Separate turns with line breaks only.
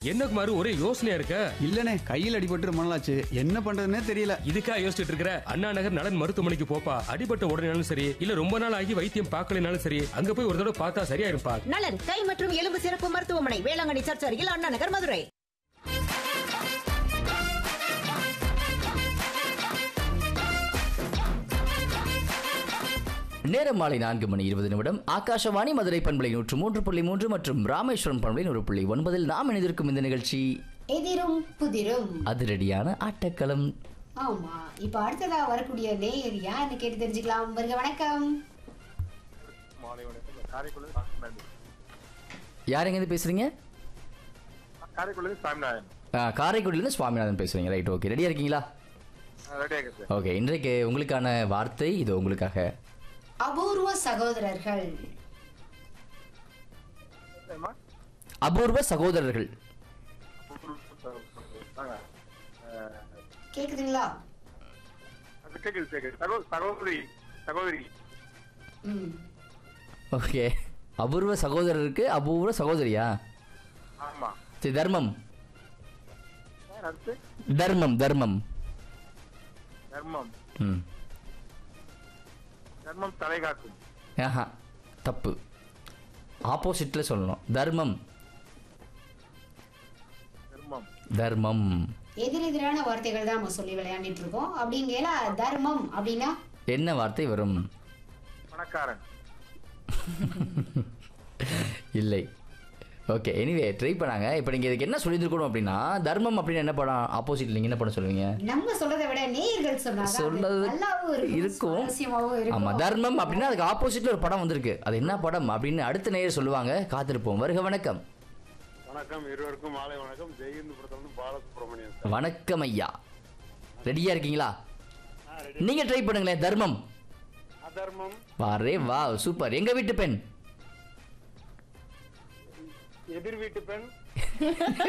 என்ன குமாரு ஒரே யோசனையா இருக்க
இல்லனே கையில் அடிபட்டு ரொம்ப நாளாச்சு என்ன பண்றதுன்னே தெரியல
இதுக்கா யோசிச்சுட்டு இருக்கிற அண்ணா நகர் நலன் மருத்துவமனைக்கு போப்பா அடிபட்ட உடனேனாலும் சரி இல்ல ரொம்ப நாள் ஆகி வைத்தியம் பார்க்கலனாலும் சரி அங்க போய் ஒரு தடவை பார்த்தா சரியா இருப்பா
நலன் கை மற்றும் எலும்பு சிறப்பு மருத்துவமனை வேளாங்கண்ணி சர்ச் அருகில் அண்ணா நகர் மதுரை
நேரம் மாலை நான்கு மணி இருபது நிமிடம் ஆகாஷவாணி மதுரை பண்பலை நூற்று மூன்று புள்ளி மூன்று மற்றும் ராமேஸ்வரம் பண்பலை நூறு புள்ளி ஒன்பதில் நாம் இணைந்திருக்கும் இந்த நிகழ்ச்சி
எதிரும் புதிரும்
அதிரடியான ஆட்டக்களம்
ஆமா இப்ப அடுத்ததா வரக்கூடிய நேயர் யாருன்னு கேட்டு தெரிஞ்சுக்கலாம் வருக வணக்கம்
மாலை வணக்கம் காரைக்குடி சாமிநாதன்
யார் எங்கேருந்து பேசுறீங்க
காரைக்குடி சாமிநாதன்
ஆ, காரைக்குடியிலேருந்து சுவாமிநாதன் பேசுறீங்க ரைட் ஓகே ரெடியா இருக்கீங்களா
ரெடியாக இருக்கு சார்
ஓகே இன்றைக்கு உங்களுக்கான வார்த்தை இது உங்களுக்காக
அபூர்வ சகோதரர்கள்
ஏம்மா?
அபூர்வ சகோதரர்கள்
வாங்க. அஹ்,
கேக்குதுங்களா
அது கேக்குது கேக்குது சகோ சகோதரி சகோதரி
ம்
ஓகே அபூர்வ சகோதரருக்கு அபூர்வ சகோதரியா
ஆமா
சரி தர்மம்
சார் அடுத்து
தர்மம் தர்மம்
தர்மம்
ம்
தர்மம் தலை காக்கும்
ஆஹா தப்பு ஆப்போசிட்டில் சொல்லணும் தர்மம்
தர்மம்
தர்மம்
எதிரெதிரான வார்த்தைகள் தான் நம்ம சொல்லி விளையாண்டுட்டு இருக்கோம் அப்படிங்கல தர்மம் அப்படின்னா
என்ன வார்த்தை வரும்
பணக்காரன்
இல்லை ஓகே எனிவே ட்ரை பண்ணாங்க இப்போ நீங்கள் இதுக்கு என்ன சொல்லியிருக்கணும் அப்படின்னா தர்மம் அப்படின்னு என்ன படம் ஆப்போசிட் நீங்கள் என்ன பண்ண சொல்லுவீங்க
நம்ம சொல்றதை விட நேயர்கள் சொன்னாங்க அது
சொல்றது
நல்லாவும் இருக்கும்
இருக்கும்
சுவாரஸ்யமாவும் இருக்கும்
ஆமா தர்மம் அப்படின்னா அதுக்கு ஆப்போசிட்ல ஒரு படம் வந்திருக்கு அது என்ன படம் அப்படின்னு அடுத்த நேயர் சொல்லுவாங்க காத்திருப்போம் வருக வணக்கம்
வணக்கம் இருவருக்கும் மாலை வணக்கம் ஜெயகிந்தபுரத்துல பாலசுப்ரமணியன் சார்
வணக்கம் ஐயா ரெடியா இருக்கீங்களா நீங்க ட்ரை பண்ணுங்களேன் தர்மம்
அதர்மம்
வாரே வா சூப்பர் எங்க வீட்டு பெண்
எதிர் வீட்டு பெண்